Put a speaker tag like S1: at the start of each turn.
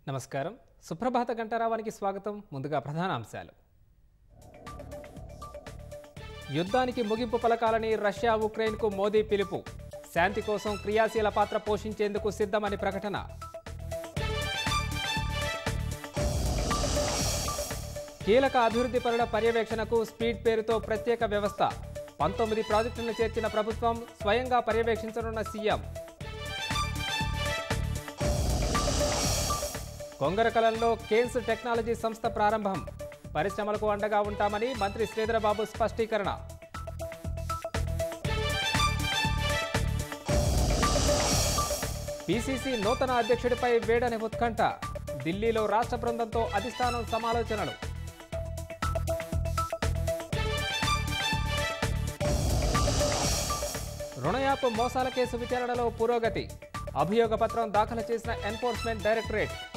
S1: నమస్కారం సుప్రభాత గంటారావానికి స్వాగతం ముందుగా ప్రధానాంశాలు యుద్ధానికి ముగింపు పలకాలని రష్యా ఉక్రెయిన్కు మోదీ పిలుపు శాంతి కోసం క్రియాశీల పాత్ర పోషించేందుకు సిద్ధమని ప్రకటన కీలక అభివృద్ధి పనుల పర్యవేక్షణకు స్పీడ్ పేరుతో ప్రత్యేక వ్యవస్థ పంతొమ్మిది ప్రాజెక్టులను చేర్చిన ప్రభుత్వం స్వయంగా పర్యవేక్షించనున్న సీఎం కొంగరకలంలో కేన్స్ టెక్నాలజీ సంస్థ ప్రారంభం పరిశ్రమలకు అండగా ఉంటామని మంత్రి శ్రీధరబాబు స్పష్టీకరణ పీసీసీ నూతన అధ్యక్షుడిపై వేడని ఉత్కంఠ ఢిల్లీలో రాష్ట్ర బృందంతో అధిష్టానం సమాలోచనలు రుణయాపు మోసాల కేసు విచారణలో పురోగతి అభియోగ పత్రం దాఖలు చేసిన ఎన్ఫోర్స్మెంట్ డైరెక్టరేట్